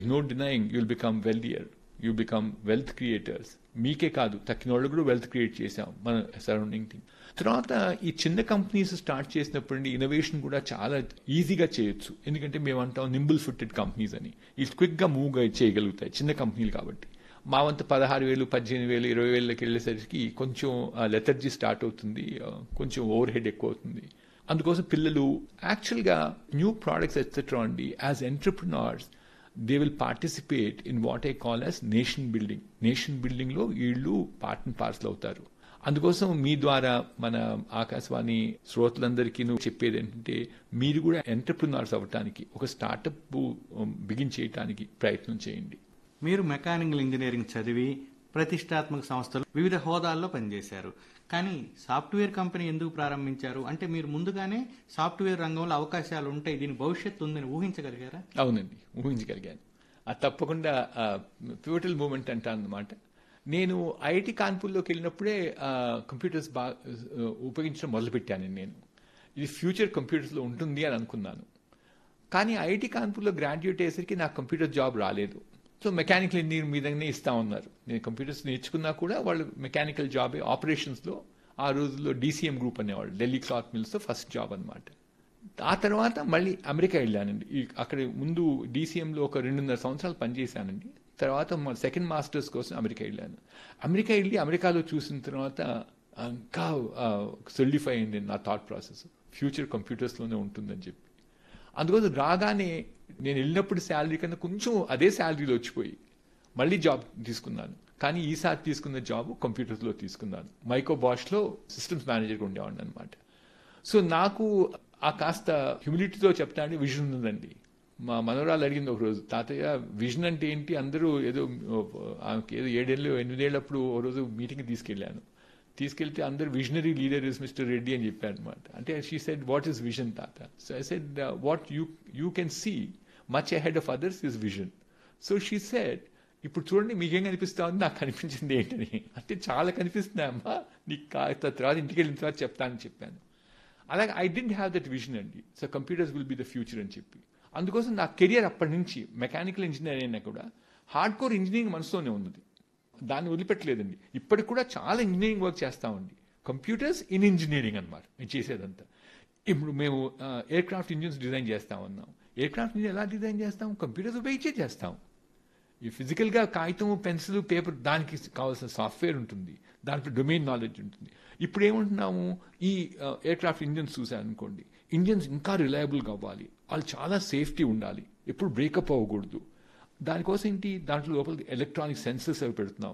No denying you'll become wealthier you become wealth creators మీకే కాదు తక్కిన వాళ్ళు కూడా వెల్త్ క్రియేట్ చేసాం మన సరౌండింగ్ థింగ్ తర్వాత ఈ చిన్న కంపెనీస్ స్టార్ట్ చేసినప్పుడు నుండి ఇన్నోవేషన్ కూడా చాలా ఈజీగా చేయొచ్చు ఎందుకంటే మేము అంటాం నింబుల్ ఫుట్టెడ్ కంపెనీస్ అని ఇవి క్విక్గా మూవ్ చేయగలుగుతాయి చిన్న కంపెనీలు కాబట్టి మా వంతు పదహారు వేలు పద్దెనిమిది వేలు ఇరవై వేలకి వెళ్ళేసరికి కొంచెం లెథర్జీ స్టార్ట్ అవుతుంది ఆ, కొంచెం ఓవర్ హెడ్ ఎక్కువ అవుతుంది అందుకోసం పిల్లలు యాక్చువల్గా న్యూ ప్రోడక్ట్స్ ఎట్సెట్రా అండి as entrepreneurs they will participate in what I call as nation building nation బిల్డింగ్లో వీళ్ళు పార్ట్ అండ్ పార్సల్ అవుతారు అందుకోసం మీ ద్వారా మన ఆకాశవాణి శ్రోతలందరికీ నువ్వు చెప్పేది ఏంటంటే మీరు కూడా ఎంటర్ప్రినార్స్ అవ్వటానికి ఒక స్టార్టప్ బిగిన్ చేయడానికి ప్రయత్నం చేయండి మీరు మెకానికల్ ఇంజనీరింగ్ చదివి ప్రతిష్టాత్మక సంస్థలు వివిధ హోదాల్లో పనిచేశారు కానీ సాఫ్ట్వేర్ కంపెనీ ఎందుకు ప్రారంభించారు అంటే మీరు ముందుగానే సాఫ్ట్వేర్ రంగంలో అవకాశాలు ఉంటాయి దీని భవిష్యత్తు ఉందని ఊహించగలిగారా అవునండి ఊహించగలిగాను అది తప్పకుండా పివటల్ మూమెంట్ అంటాను అనమాట నేను ఐఐటి కాన్పూర్లోకి వెళ్ళినప్పుడే కంప్యూటర్స్ బాగా ఉపయోగించడం మొదలుపెట్టాను నేను ఇది ఫ్యూచర్ కంప్యూటర్స్లో ఉంటుంది అని అనుకున్నాను కానీ ఐఐటి కాన్పూర్లో గ్రాడ్యుయేట్ అయ్యేసరికి నాకు కంప్యూటర్ జాబ్ రాలేదు సో మెకానికల్ ఇంజనీర్ మీదనే ఇస్తా ఉన్నారు నేను కంప్యూటర్స్ నేర్చుకున్నా కూడా వాళ్ళు మెకానికల్ జాబ్ ఆపరేషన్స్లో ఆ రోజుల్లో డీసీఎం గ్రూప్ అనేవాళ్ళు ఢిల్లీ క్లాత్ మిల్స్తో ఫస్ట్ జాబ్ అనమాట ఆ తర్వాత మళ్ళీ అమెరికా వెళ్ళానండి ఈ అక్కడ ముందు డీసీఎంలో ఒక రెండున్నర సంవత్సరాలు పనిచేశానండి తర్వాత సెకండ్ మాస్టర్స్ కోసం అమెరికా వెళ్ళాను అమెరికా వెళ్ళి అమెరికాలో చూసిన తర్వాత ఇంకా సొల్లిఫై అయింది నా థాట్ ప్రాసెస్ ఫ్యూచర్ కంప్యూటర్స్లోనే ఉంటుందని చెప్పి అందుకోసం రాగానే నేను వెళ్ళినప్పుడు శాలరీ కన్నా కొంచెం అదే శాలరీలో వచ్చిపోయి మళ్ళీ జాబ్ తీసుకున్నాను కానీ ఈసారి తీసుకున్న జాబ్ కంప్యూటర్స్లో తీసుకున్నాను మైకో బాష్లో సిస్టమ్స్ మేనేజర్గా ఉండేవాడిని అనమాట సో నాకు ఆ కాస్త హ్యూమిలిటీతో చెప్తాను విజన్ ఉందండి మా మనవరాలు అడిగింది ఒక రోజు తాతయ్య విజన్ అంటే ఏంటి అందరూ ఏదో ఆమెకి ఏదో ఏడేళ్ళు ఎనిమిదేళ్ళప్పుడు ఓ రోజు మీటింగ్ తీసుకెళ్ళాను తీసుకెళ్తే అందరు visionary leader is mister Reddy అని చెప్పారు అనమాట అంటే she said what is vision that so I said what you you can see much ahead of others is vision so she said ఇప్పుడు చూడండి మీకేం కనిపిస్తా ఉంది నాకు కనిపించింది ఏంటని అంటే చాలా కనిపిస్తున్నాయి అమ్మా నీకు కా- తర్వాత ఇంటికి వెళ్ళిన తర్వాత చెప్తానని చెప్పాను అలాగే I don't have that vision అండి so computers will be the future అని చెప్పి అందుకోసం నా కెరియర్ అప్పటి నుంచి మెకానికల్ ఇంజనీర్ అయినా కూడా హార్డ్ కోర్ ఇంజనీరింగ్ మనసులోనే ఉన్నది దాన్ని వదిలిపెట్టలేదండి ఇప్పటికి కూడా చాలా ఇంజనీరింగ్ వర్క్ చేస్తామండి కంప్యూటర్స్ ఇన్ ఇంజనీరింగ్ అనమాట నేను చేసేదంతా ఇప్పుడు మేము ఎయిర్ క్రాఫ్ట్ ఇంజిన్స్ డిజైన్ చేస్తామన్నాం ఎయిర్ క్రాఫ్ట్ ఇంజిన్ ఎలా డిజైన్ చేస్తాం కంప్యూటర్స్ ఉపయోగించే చేస్తాం ఈ ఫిజికల్గా కాగితం పెన్సిల్ పేపర్ దానికి కావాల్సిన సాఫ్ట్వేర్ ఉంటుంది దాంట్లో డొమైన్ నాలెడ్జ్ ఉంటుంది ఇప్పుడు ఏమంటున్నాము ఈ ఎయిర్ క్రాఫ్ట్ ఇంజిన్స్ చూసాను అనుకోండి ఇంజిన్స్ ఇంకా రిలయబుల్గా అవ్వాలి వాళ్ళు చాలా సేఫ్టీ ఉండాలి ఎప్పుడు బ్రేకప్ అవ్వకూడదు దానికోసం ఏంటి దాంట్లో లోపల ఎలక్ట్రానిక్ సెన్సర్స్ అవి పెడుతున్నాం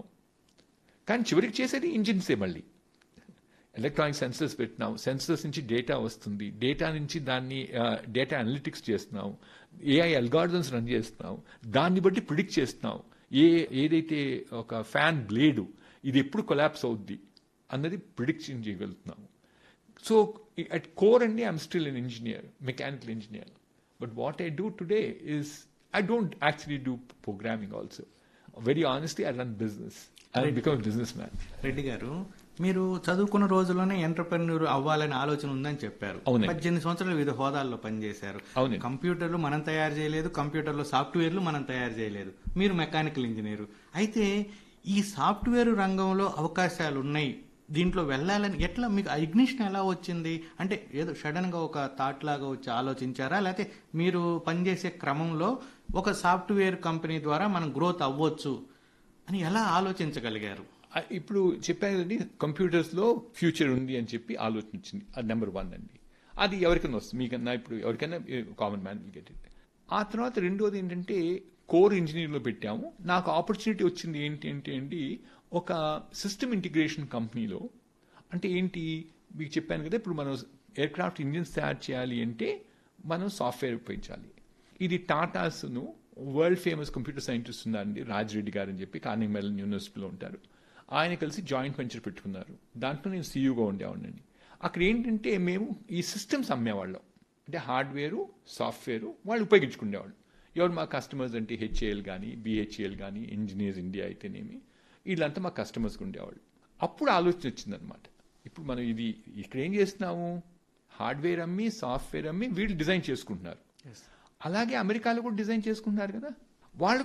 కానీ చివరికి చేసేది ఇంజిన్సే మళ్ళీ ఎలక్ట్రానిక్ సెన్సర్స్ పెట్టినాం సెన్సర్స్ నుంచి డేటా వస్తుంది డేటా నుంచి దాన్ని డేటా అనలిటిక్స్ చేస్తున్నాం ఏఐ అల్గారిథమ్స్ రన్ చేస్తున్నాం దాన్ని బట్టి ప్రిడిక్ట్ చేస్తున్నాం ఏ ఏదైతే ఒక ఫ్యాన్ బ్లేడు ఇది ఎప్పుడు కొలాప్స్ అవుద్ది అన్నది ప్రిడిక్షన్ చేయగలుగుతున్నాం సో అట్ కోర్ అండి I'm still an engineer mechanical engineer but what I do today is I don't actually do programming also very honestly I run business I become businessman Reddy garu మీరు చదువుకున్న రోజుల్లోనే entrepreneur అవ్వాలనే ఆలోచన ఉందని చెప్పారు అవునండి. పద్దెనిమిది సంవత్సరాలు వివిధ హోదాల్లో పనిచేశారు అవునండి. కంప్యూటర్లు మనం తయారు చేయలేదు కంప్యూటర్లో సాఫ్ట్వేర్లు మనం తయారు చేయలేదు మీరు మెకానికల్ ఇంజనీర్ అయితే ఈ సాఫ్ట్వేర్ రంగంలో అవకాశాలు ఉన్నాయి దీంట్లో వెళ్ళాలని ఎట్లా మీకు ఇగ్నిషన్ ఎలా వచ్చింది అంటే ఏదో సడన్ గా ఒక థాట్ లాగా వచ్చి ఆలోచించారా లేకపోతే మీరు పనిచేసే క్రమంలో ఒక సాఫ్ట్వేర్ కంపెనీ ద్వారా మనం గ్రోత్ అవ్వచ్చు అని ఎలా ఆలోచించగలిగారు ఆ, ఇప్పుడు చెప్పాను కదండి కంప్యూటర్స్ లో ఫ్యూచర్ ఉంది అని చెప్పి ఆలోచన వచ్చింది అది నెంబర్ వన్ అండి అది ఎవరికైనా వస్తుంది మీకన్నా ఇప్పుడు ఎవరికైనా common man will get it ఆ తర్వాత రెండోది ఏంటంటే కోర్ ఇంజనీర్లో పెట్టాము నాకు ఆపర్చునిటీ వచ్చింది ఏంటి అంటే అండి ఒక సిస్టమ్ ఇంటిగ్రేషన్ కంపెనీలో అంటే ఏంటి మీకు చెప్పాను కదా ఇప్పుడు మనం ఎయిర్ క్రాఫ్ట్ ఇంజిన్స్ తయారు చేయాలి అంటే మనం సాఫ్ట్వేర్ ఉపయోగించాలి ఇది టాటాస్ను వరల్డ్ ఫేమస్ కంప్యూటర్ సైంటిస్ట్ ఉన్నారండి రాజ్ రెడ్డి గారు అని చెప్పి కార్నింగ్ మెలన్ యూనివర్సిటీలో ఉంటారు ఆయన కలిసి జాయింట్ వెంచర్ పెట్టుకున్నారు దాంట్లో నేను సీఈఓగా ఉండేవాడిని అక్కడ ఏంటంటే మేము ఈ సిస్టమ్స్ అమ్మేవాళ్ళం అంటే హార్డ్వేరు సాఫ్ట్వేరు వాళ్ళు ఉపయోగించుకునేవాళ్ళు ఎవరు మా కస్టమర్స్ అంటే హెచ్ఏఎల్ కానీ బిహెచ్ఏఎల్ కానీ ఇంజనీర్స్ ఇండియా అయితేనేమి వీళ్ళంతా మా కస్టమర్స్కి ఉండేవాళ్ళు అప్పుడు ఆలోచన వచ్చిందనమాట ఇప్పుడు మనం ఇది ఇక్కడ ఏం చేస్తున్నాము హార్డ్వేర్ అమ్మి సాఫ్ట్వేర్ అమ్మి వీళ్ళు డిజైన్ చేసుకుంటున్నారు అలాగే అమెరికాలో కూడా డిజైన్ చేసుకుంటున్నారు కదా వాళ్ళ